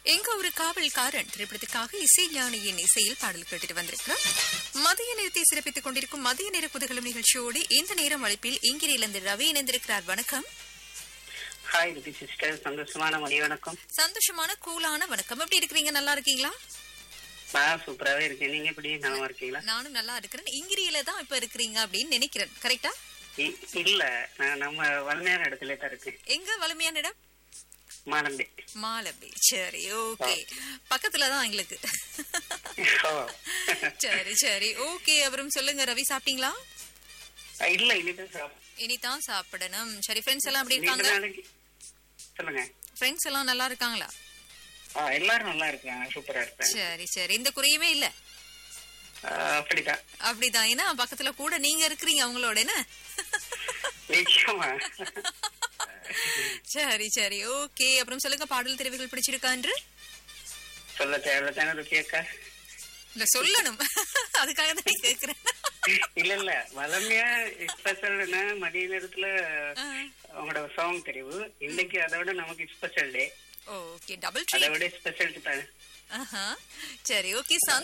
எங்க ஒரு காவல்காரன் திரைப்படத்திற்காக இசை ஞானியின் இசையில் பாடல் கேட்டுட்டு வந்திருக்கிறோம் மதிய நேரத்தை சிறப்பித்துக் கொண்டிருக்கும் மதிய நேர குதகலம் நிகழ்ச்சியோடு இந்த நேரம் அழைப்பில் இங்கிரியிலிருந்து ரவி இணைந்திருக்கிறார் வணக்கம் ஹாய் ரிதி சிஸ்டர் சந்தோஷமான மதிய வணக்கம் சந்தோஷமான கூலான வணக்கம் எப்படி இருக்கிறீங்க நல்லா இருக்கீங்களா நான் சூப்பராகவே இருக்கேன் நீங்க எப்படி நலமா இருக்கீங்களா நானும் நல்லா இருக்கிறேன் இங்கிரியில தான் இப்ப இருக்கிறீங்க அப்படின்னு நினைக்கிறேன் கரெக்டா இ- இல்ல நான் நம்ம வலிமையான இடத்துல தான் இருக்கேன் எங்க வலிமையான இடம் மானம்பே மாலபே சரி ஓகே பக்கத்துல தான் எங்களுக்கு ஓ. சரி சரி ஓகே அப்புறம் சொல்லுங்க ரவி சாப்பிட்டீங்களா இல்ல இனிதான் சாப்பிட்டேன். இனிதான் சாப்பிடணும் சரி ஃப்ரெண்ட்ஸ் எல்லாம் எப்படி நீண்ட இருக்காங்க நாளைக்கு சொல்லுங்க ஃப்ரெண்ட்ஸ் எல்லாம் நல்லா இருக்காங்களா ஆ, எல்லாரும் நல்லா இருக்காங்க சூப்பரா இருக்காங்க சரி சரி இந்த குறையுமே இல்ல ஆ, அப்படிதான் அப்படிதான் ஏன்னா பக்கத்துல கூட நீங்க இருக்கிறீங்க அவங்களோட என்ன நிச்சயமா சரி சரி ஓகே அப்புறம் சொல்லுங்க பாடல் தெரிவுகள் பிடிச்சிருக்கான்று சொல்ல தேவையில்ல ருச்சியக்கா இல்ல சொல்லணும் அதுக்காக தான் கேக்குறேன் இல்ல இல்ல வளமையா ஸ்பெஷல்னா மதிய நேரத்துல உங்களோட சாங் தெரிவு இன்னைக்கு அதை விட நமக்கு ஸ்பெஷல் டே ஓகே டபுள் அதை ட்ரீ விட ஸ்பெஷல் தானே ஆஹா சரி ஓகே